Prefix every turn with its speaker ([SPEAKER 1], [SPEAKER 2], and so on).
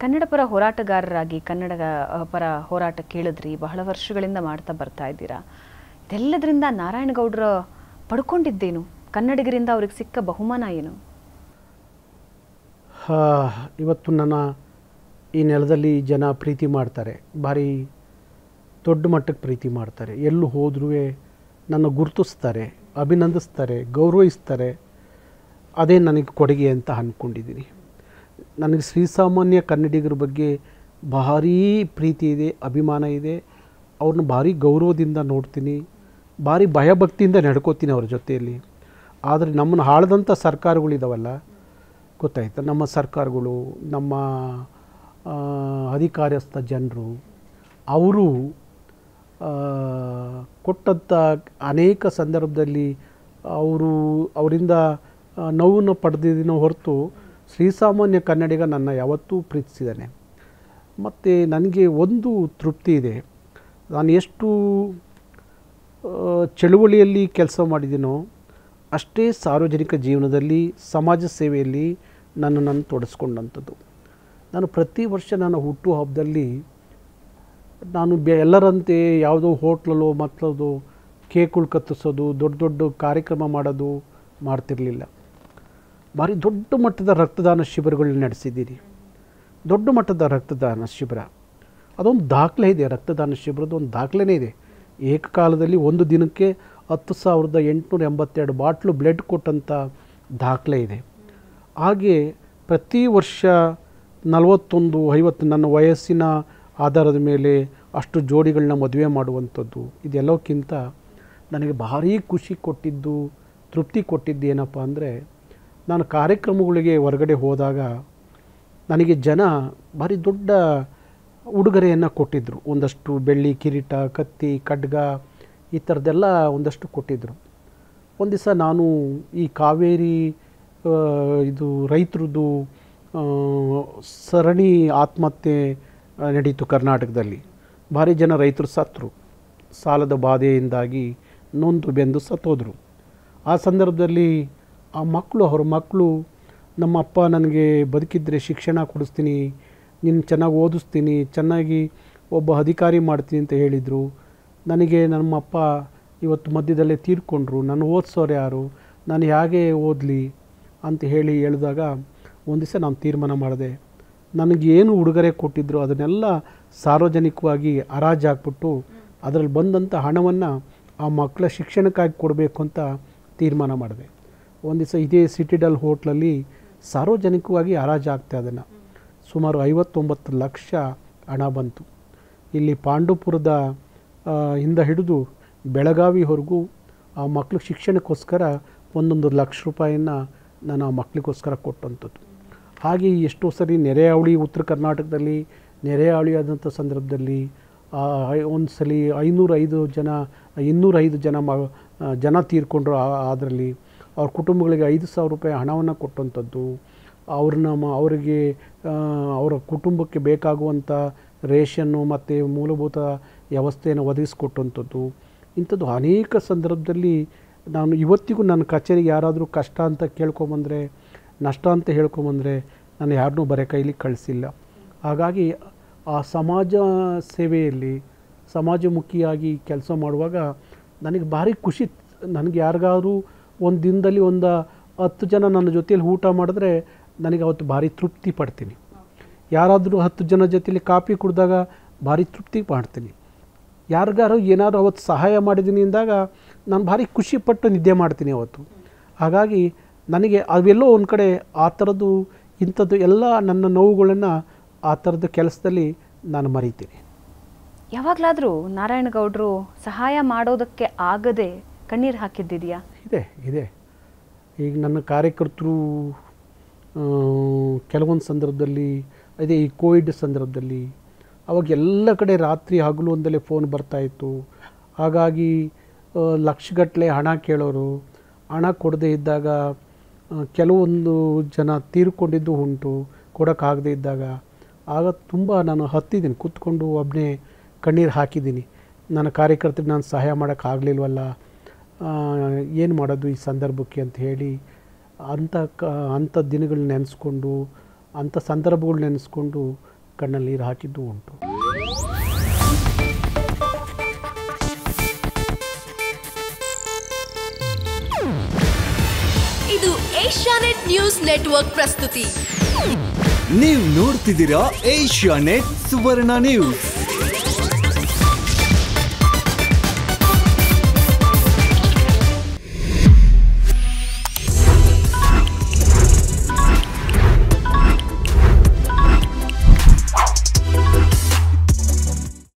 [SPEAKER 1] ಕನ್ನಡ ಪರ ಹೋರಾಟಗಾರರಾಗಿ ಕನ್ನಡ ಆ, ಪರ ಹೋರಾಟ ಕೇಳಿದ್ರಿ ಬಹಳ ವರ್ಷಗಳಿಂದ ಮಾಡ್ತಾ ಬರ್ತಾ ಇದ್ದೀರಾ ಇದೆಲ್ಲದರಿಂದ ನಾರಾಯಣಗೌಡರ ಪಡ್ಕೊಂಡಿದ್ದೇನು ಕನ್ನಡಿಗರಿಂದ ಅವ್ರಿಗೆ ಸಿಕ್ಕ ಬಹುಮಾನ ಏನು
[SPEAKER 2] ಆ, ಇವತ್ತು ನನ್ನ ಈ ನೆಲದಲ್ಲಿ ಜನ ಪ್ರೀತಿ ಮಾಡ್ತಾರೆ ಭಾರಿ ದೊಡ್ಡ ಮಟ್ಟಕ್ಕೆ ಪ್ರೀತಿ ಮಾಡ್ತಾರೆ ಎಲ್ಲೂ ಹೋದ್ರೂ ನನ್ನ ಗುರುತಿಸ್ತಾರೆ ಅಭಿನಂದಿಸ್ತಾರೆ ಗೌರವಿಸ್ತಾರೆ ಅದೇ ನನಗೆ ಕೊಡುಗೆ ಅಂತ ಅಂದ್ಕೊಂಡಿದ್ದೀನಿ ನನಗೆ ಶ್ರೀಸಾಮಾನ್ಯ ಕನ್ನಡಿಗರ ಬಗ್ಗೆ ಭಾರೀ ಪ್ರೀತಿ ಇದೆ ಅಭಿಮಾನ ಇದೆ ಅವ್ರನ್ನ ಭಾರಿ ಗೌರವದಿಂದ ನೋಡ್ತೀನಿ ಭಾರಿ ಭಯಭಕ್ತಿಯಿಂದ ನಡ್ಕೋತೀನಿ ಅವ್ರ ಜೊತೆಯಲ್ಲಿ ಆದರೆ ನಮ್ಮನ್ನು ಆಳ್ದಂಥ ಸರ್ಕಾರಗಳಿದಾವಲ್ಲ ಗೊತ್ತಾಯ್ತು ನಮ್ಮ ಸರ್ಕಾರಗಳು ನಮ್ಮ ಆ, ಅಧಿಕಾರಸ್ಥ ಜನರು ಅವರು ಕೊಟ್ಟಂಥ ಅನೇಕ ಸಂದರ್ಭದಲ್ಲಿ ಅವರು ಅವರಿಂದ ಆ, ನೋವನ್ನು ಪಡೆದಿದ್ದೀನೋ ಹೊರತು ಶ್ರೀಸಾಮಾನ್ಯ ಕನ್ನಡಿಗ ನನ್ನ ಯಾವತ್ತೂ ಪ್ರೀತಿಸಿದ್ದಾನೆ ಮತ್ತು ನನಗೆ ಒಂದು ತೃಪ್ತಿ ಇದೆ ನಾನು ಎಷ್ಟು ಆ, ಚಳುವಳಿಯಲ್ಲಿ ಕೆಲಸ ಮಾಡಿದ್ದೀನೋ ಅಷ್ಟೇ ಸಾರ್ವಜನಿಕ ಜೀವನದಲ್ಲಿ ಸಮಾಜ ಸೇವೆಯಲ್ಲಿ ನನ್ನ ನಾನು ತೊಡಸ್ಕೊಂಡಂಥದ್ದು ನಾನು ಪ್ರತಿ ವರ್ಷ ನನ್ನ ಹುಟ್ಟುಹಬ್ಬದಲ್ಲಿ ನಾನು ಬೆ ಎಲ್ಲರಂತೆ ಯಾವುದೋ ಹೋಟ್ಲಲ್ಲೋ ಮತ್ತದು ಕೇಕ್ಗಳು ಕತ್ತಿಸೋದು ದೊಡ್ಡ ದೊಡ್ಡ ಕಾರ್ಯಕ್ರಮ ಮಾಡೋದು ಮಾಡ್ತಿರಲಿಲ್ಲ ಭಾರಿ ದೊಡ್ಡ ಮಟ್ಟದ ರಕ್ತದಾನ ಶಿಬಿರಗಳನ್ನ ನಡೆಸಿದ್ದೀನಿ ದೊಡ್ಡ ಮಟ್ಟದ ರಕ್ತದಾನ ಶಿಬಿರ ಅದೊಂದು ದಾಖಲೆ ಇದೆ ರಕ್ತದಾನ ಶಿಬಿರದ ಒಂದು ದಾಖಲೆನೇ ಇದೆ ಏಕಕಾಲದಲ್ಲಿ ಒಂದು ದಿನಕ್ಕೆ ಹತ್ತು ಸಾವಿರದ ಎಂಟುನೂರ ಎಂಬತ್ತೆರಡು ಬಾಟ್ಲು ಬ್ಲಡ್ ಕೊಟ್ಟಂಥ ದಾಖಲೆ ಇದೆ ಹಾಗೆ ಪ್ರತಿ ವರ್ಷ ನಲವತ್ತೊಂದು ಐವತ್ತು ನನ್ನ ವಯಸ್ಸಿನ ಆಧಾರದ ಮೇಲೆ ಅಷ್ಟು ಜೋಡಿಗಳನ್ನ ಮದುವೆ ಮಾಡುವಂಥದ್ದು ಇದೆಲ್ಲಕ್ಕಿಂತ ನನಗೆ ಭಾರೀ ಖುಷಿ ಕೊಟ್ಟಿದ್ದು ತೃಪ್ತಿ ಕೊಟ್ಟಿದ್ದು ಏನಪ್ಪ ಅಂದರೆ ನಾನು ಕಾರ್ಯಕ್ರಮಗಳಿಗೆ ಹೊರಗಡೆ ಹೋದಾಗ ನನಗೆ ಜನ ಭಾರಿ ದೊಡ್ಡ ಉಡುಗೊರೆಯನ್ನು ಕೊಟ್ಟಿದ್ದರು ಒಂದಷ್ಟು ಬೆಳ್ಳಿ ಕಿರೀಟ ಕತ್ತಿ ಖಡ್ಗ ಈ ಥರದ್ದೆಲ್ಲ ಒಂದಷ್ಟು ಕೊಟ್ಟಿದ್ದರು ಒಂದು ದಿವಸ ನಾನು ಈ ಕಾವೇರಿ ಆ, ಇದು ರೈತರದ್ದು ಆ, ಸರಣಿ ಆತ್ಮಹತ್ಯೆ ಆ, ನಡೀತು ಕರ್ನಾಟಕದಲ್ಲಿ ಭಾರಿ ಜನ ರೈತರು ಸತ್ತರು ಸಾಲದ ಬಾಧೆಯಿಂದಾಗಿ ನೊಂದು ಬೆಂದು ಸತ್ತೋದ್ರು ಆ ಸಂದರ್ಭದಲ್ಲಿ ಆ ಮಕ್ಕಳು ಅವ್ರ ಮಕ್ಕಳು ನಮ್ಮ ಅಪ್ಪ ನನಗೆ ಬದುಕಿದ್ರೆ ಶಿಕ್ಷಣ ಕೊಡಿಸ್ತೀನಿ ನಿನ್ನ ಚೆನ್ನಾಗಿ ಓದಿಸ್ತೀನಿ ಚೆನ್ನಾಗಿ ಒಬ್ಬ ಅಧಿಕಾರಿ ಮಾಡ್ತೀನಿ ಅಂತ ಹೇಳಿದರು ನನಗೆ ನಮ್ಮ ಅಪ್ಪ ಇವತ್ತು ಮಧ್ಯದಲ್ಲೇ ತೀರ್ಕೊಂಡ್ರು ನಾನು ಓದಿಸೋರು ಯಾರು ನಾನು ಹೇಗೆ ಓದಲಿ ಅಂತ ಹೇಳಿ ಹೇಳಿದಾಗ ಒಂದು ದಿವಸ ನಾನು ತೀರ್ಮಾನ ಮಾಡಿದೆ ನನಗೇನು ಉಡುಗೊರೆ ಕೊಟ್ಟಿದ್ರು ಅದನ್ನೆಲ್ಲ ಸಾರ್ವಜನಿಕವಾಗಿ ಹರಾಜು ಹಾಕ್ಬಿಟ್ಟು ಅದರಲ್ಲಿ ಬಂದಂಥ ಹಣವನ್ನು ಆ ಮಕ್ಕಳ ಶಿಕ್ಷಣಕ್ಕಾಗಿ ಕೊಡಬೇಕು ಅಂತ ತೀರ್ಮಾನ ಮಾಡಿದೆ ಒಂದು ದಿವಸ ಇದೇ ಸಿಟಿಡಲ್ ಹೋಟ್ಲಲ್ಲಿ ಸಾರ್ವಜನಿಕವಾಗಿ ಹರಾಜು ಆಗ್ತಾ ಅದನ್ನು ಸುಮಾರು ಐವತ್ತೊಂಬತ್ತು ಲಕ್ಷ ಹಣ ಬಂತು ಇಲ್ಲಿ ಪಾಂಡುಪುರದ ಆ, ಇಂದ ಹಿಡಿದು ಬೆಳಗಾವಿವರೆಗೂ ಆ ಮಕ್ಳ ಶಿಕ್ಷಣಕ್ಕೋಸ್ಕರ ಒಂದೊಂದು ಲಕ್ಷ ರೂಪಾಯಿನ ನಾನು ಆ ಮಕ್ಕಳಿಗೋಸ್ಕರ ಕೊಟ್ಟಂಥದ್ದು ಹಾಗೆ ಎಷ್ಟೋ ಸರಿ ನೆರೆಹಾವಳಿ ಉತ್ತರ ಕರ್ನಾಟಕದಲ್ಲಿ ನೆರೆಹಾವಳಿ ಆದಂಥ ಸಂದರ್ಭದಲ್ಲಿ ಒಂದು ಸಲ ಐನೂರೈದು ಜನ ಇನ್ನೂರೈದು ಜನ ಮ ಆ, ಜನ ತೀರ್ಕೊಂಡ್ರು ಅದರಲ್ಲಿ ಅವ್ರ ಕುಟುಂಬಗಳಿಗೆ ಐದು ಸಾವಿರ ರೂಪಾಯಿ ಹಣವನ್ನು ಕೊಟ್ಟಂಥದ್ದು ಅವ್ರನ್ನ ಮ ಅವರಿಗೆ ಆ, ಅವರ ಕುಟುಂಬಕ್ಕೆ ಬೇಕಾಗುವಂಥ ರೇಷನ್ನು ಮತ್ತು ಮೂಲಭೂತ ವ್ಯವಸ್ಥೆಯನ್ನು ಒದಗಿಸ್ಕೊಟ್ಟಂಥದ್ದು ಇಂಥದ್ದು ಅನೇಕ ಸಂದರ್ಭದಲ್ಲಿ ನಾನು ಇವತ್ತಿಗೂ ನನ್ನ ಕಚೇರಿಗೆ ಯಾರಾದರೂ ಕಷ್ಟ ಅಂತ ಕೇಳ್ಕೊಂಬಂದರೆ ನಷ್ಟ ಅಂತ ಹೇಳ್ಕೊಂಬಂದರೆ ನಾನು ಯಾರನ್ನೂ ಬರೀ ಕೈಲಿ ಕಳಿಸಿಲ್ಲ ಹಾಗಾಗಿ ಆ ಸಮಾಜ ಸೇವೆಯಲ್ಲಿ ಸಮಾಜಮುಖಿಯಾಗಿ ಕೆಲಸ ಮಾಡುವಾಗ ನನಗೆ ಭಾರಿ ಖುಷಿ ನನಗೆ ಯಾರಿಗಾದ್ರೂ ಒಂದು ದಿನದಲ್ಲಿ ಒಂದು ಹತ್ತು ಜನ ನನ್ನ ಜೊತೆಯಲ್ಲಿ ಊಟ ಮಾಡಿದ್ರೆ ನನಗೆ ಅವತ್ತು ಭಾರಿ ತೃಪ್ತಿ ಪಡ್ತೀನಿ ಯಾರಾದರೂ ಹತ್ತು ಜನ ಜೊತೆಲಿ ಕಾಫಿ ಕುಡಿದಾಗ ಭಾರಿ ತೃಪ್ತಿ ಮಾಡ್ತೀನಿ ಯಾರಿಗಾರು ಏನಾದರೂ ಅವತ್ತು ಸಹಾಯ ಮಾಡಿದ್ದೀನಿ ಅಂದಾಗ ನಾನು ಭಾರಿ ಖುಷಿಪಟ್ಟು ನಿದ್ದೆ ಮಾಡ್ತೀನಿ ಅವತ್ತು ಹಾಗಾಗಿ ನನಗೆ ಅವೆಲ್ಲೋ ಒಂದು ಕಡೆ ಆ ಥರದ್ದು ಇಂಥದ್ದು ಎಲ್ಲ ನನ್ನ ನೋವುಗಳನ್ನು ಆ ಥರದ ಕೆಲಸದಲ್ಲಿ ನಾನು ಮರಿತೀನಿ
[SPEAKER 1] ಯಾವಾಗಲಾದರೂ ನಾರಾಯಣಗೌಡರು ಸಹಾಯ ಮಾಡೋದಕ್ಕೆ ಆಗದೆ ಕಣ್ಣೀರು ಹಾಕಿದ್ದಿದೆಯಾ
[SPEAKER 2] ಇದೆ ಇದೆ ಈಗ ನನ್ನ ಕಾರ್ಯಕರ್ತರು ಆ, ಕೆಲವೊಂದು ಸಂದರ್ಭದಲ್ಲಿ ಅದೇ ಈ ಕೋವಿಡ್ ಸಂದರ್ಭದಲ್ಲಿ ಅವಾಗ ಎಲ್ಲ ಕಡೆ ರಾತ್ರಿ ಹಗಲು ಒಂದಲೇ ಫೋನ್ ಬರ್ತಾಯಿತ್ತು ಹಾಗಾಗಿ ಆ, ಲಕ್ಷಗಟ್ಟಲೆ ಹಣ ಕೇಳೋರು ಹಣ ಕೊಡದೇ ಇದ್ದಾಗ ಆ, ಕೆಲವೊಂದು ಜನ ತೀರ್ಕೊಂಡಿದ್ದು ಉಂಟು ಕೊಡೋಕ್ಕಾಗದೇ ಇದ್ದಾಗ ಆಗ ತುಂಬ ನಾನು ಹತ್ತಿದ್ದೀನಿ ಕೂತ್ಕೊಂಡು ಒಬ್ಬನೇ ಕಣ್ಣೀರು ಹಾಕಿದ್ದೀನಿ ನನ್ನ ಕಾರ್ಯಕರ್ತರಿಗೆ ನಾನು ಸಹಾಯ ಮಾಡೋಕ್ಕಾಗಲಿಲ್ವಲ್ಲ ಏನು ಮಾಡೋದು ಈ ಸಂದರ್ಭಕ್ಕೆ ಅಂತ ಹೇಳಿ ಅಂಥ ಕ ಅಂಥ ದಿನಗಳು ನೆನೆಸ್ಕೊಂಡು ಅಂಥ ಸಂದರ್ಭಗಳು ನೆನೆಸ್ಕೊಂಡು ಕಣ್ಣಲ್ಲಿ ನೀರು ಹಾಕಿದ್ದು ಉಂಟು
[SPEAKER 3] ಇದು ಏಷ್ಯಾನೆಟ್ ನ್ಯೂಸ್ ನೆಟ್ವರ್ಕ್ ಪ್ರಸ್ತುತಿ
[SPEAKER 4] ನೀವು ನೋಡ್ತಿದ್ದೀರಾ ಏಷ್ಯಾ ನೆಟ್ ಸುವರ್ಣ ನ್ಯೂಸ್